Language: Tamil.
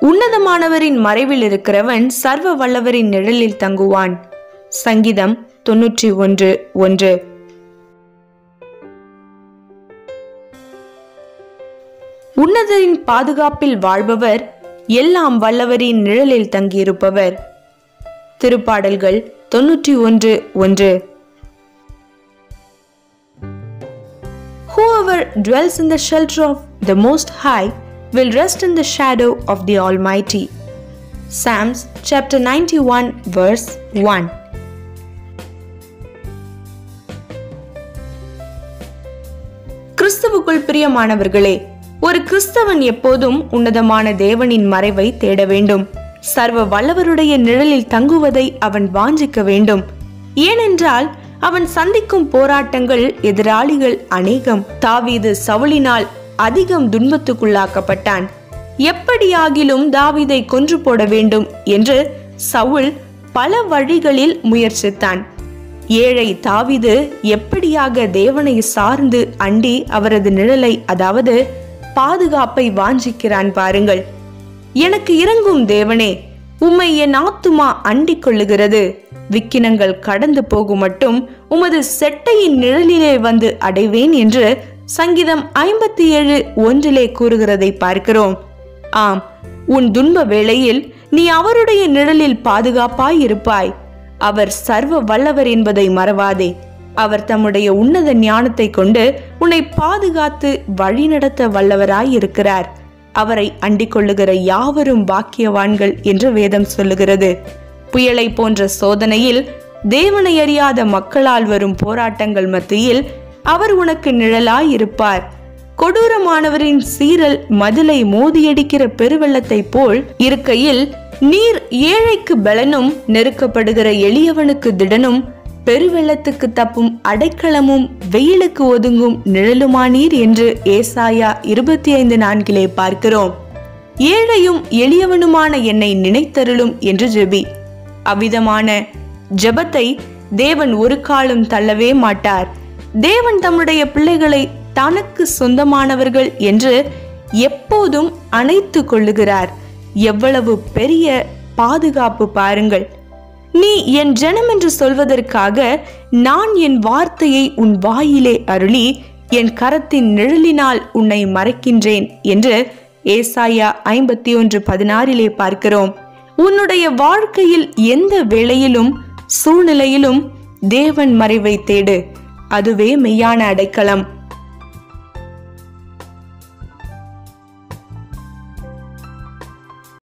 உன்னதமானவரின் மறைவில் இருக்கிறவன் சர்வ வல்லவரின் நிழலில் தங்குவான் சங்கீதம் தொன்னூற்றி ஒன்று ஒன்று உன்னதரின் பாதுகாப்பில் வாழ்பவர் எல்லாம் வல்லவரின் நிழலில் தங்கியிருப்பவர் திருப்பாடல்கள் தொன்னூற்றி ஒன்று ஒன்று Whoever dwells in the shelter of the Most High will rest in the shadow of the Almighty. Psalms chapter 91 verse 1. கிறிஸ்துவுக்குள் பிரியமானவர்களே ஒரு கிறிஸ்தவன் எப்போதும் உன்னதமான தேவனின் மறைவை தேட வேண்டும் சர்வ வல்லவருடைய நிழலில் தங்குவதை அவன் வாஞ்சிக்க வேண்டும் ஏனென்றால் அவன் சந்திக்கும் போராட்டங்கள் எதிராளிகள் அநேகம் தாவீது சவுளினால் அதிகம் துன்பத்துக்குள்ளாக்கப்பட்டான் எப்படியாகிலும் தாவீதை கொன்று போட வேண்டும் என்று சவுல் பல வழிகளில் முயற்சித்தான் ஏழை தாவிது எப்படியாக தேவனை சார்ந்து அண்டி அவரது நிழலை அதாவது பாதுகாப்பை வாஞ்சிக்கிறான் பாருங்கள் எனக்கு இறங்கும் தேவனே உம்மை என் ஆத்துமா அண்டிக் கொள்ளுகிறது விக்கினங்கள் கடந்து போகும் மட்டும் உமது செட்டையின் நிழலிலே வந்து அடைவேன் என்று சங்கீதம் ஐம்பத்தி ஏழு ஒன்றிலே கூறுகிறதை பார்க்கிறோம் ஆம் உன் துன்ப வேளையில் நீ அவருடைய நிழலில் பாதுகாப்பாய் இருப்பாய் அவர் சர்வ வல்லவர் என்பதை மறவாதே அவர் தம்முடைய உன்னத ஞானத்தை கொண்டு உன்னை பாதுகாத்து வழிநடத்த வல்லவராய் இருக்கிறார் அவரை அண்டிக் கொள்ளுகிற யாவரும் பாக்கியவான்கள் என்று வேதம் சொல்லுகிறது புயலை போன்ற சோதனையில் தேவனை அறியாத மக்களால் வரும் போராட்டங்கள் மத்தியில் அவர் உனக்கு நிழலாய் இருப்பார் கொடூரமானவரின் சீரல் மதிலை மோதியடிக்கிற பெருவெள்ளத்தை போல் இருக்கையில் நீர் ஏழைக்கு பலனும் நெருக்கப்படுகிற எளியவனுக்கு திடனும் பெருவெள்ளத்துக்கு தப்பும் அடைக்கலமும் வெயிலுக்கு ஒதுங்கும் நிழலுமானீர் என்று ஏசாயா இருபத்தி ஐந்து நான்கிலே பார்க்கிறோம் ஏழையும் எளியவனுமான என்னை நினைத்தருளும் என்று ஜெபி அவ்விதமான ஜெபத்தை தேவன் ஒரு காலம் தள்ளவே மாட்டார் தேவன் தம்முடைய பிள்ளைகளை தனக்கு சொந்தமானவர்கள் என்று எப்போதும் அணைத்து கொள்ளுகிறார் எவ்வளவு பெரிய பாதுகாப்பு பாருங்கள் நீ என் ஜனம் என்று சொல்வதற்காக நான் என் வார்த்தையை உன் வாயிலே அருளி என் கரத்தின் நிழலினால் உன்னை மறைக்கின்றேன் என்று ஏசாயா ஐம்பத்தி ஒன்று பதினாறிலே பார்க்கிறோம் உன்னுடைய வாழ்க்கையில் எந்த வேளையிலும் சூழ்நிலையிலும் தேவன் மறைவை தேடு அதுவே மெய்யான அடைக்கலம்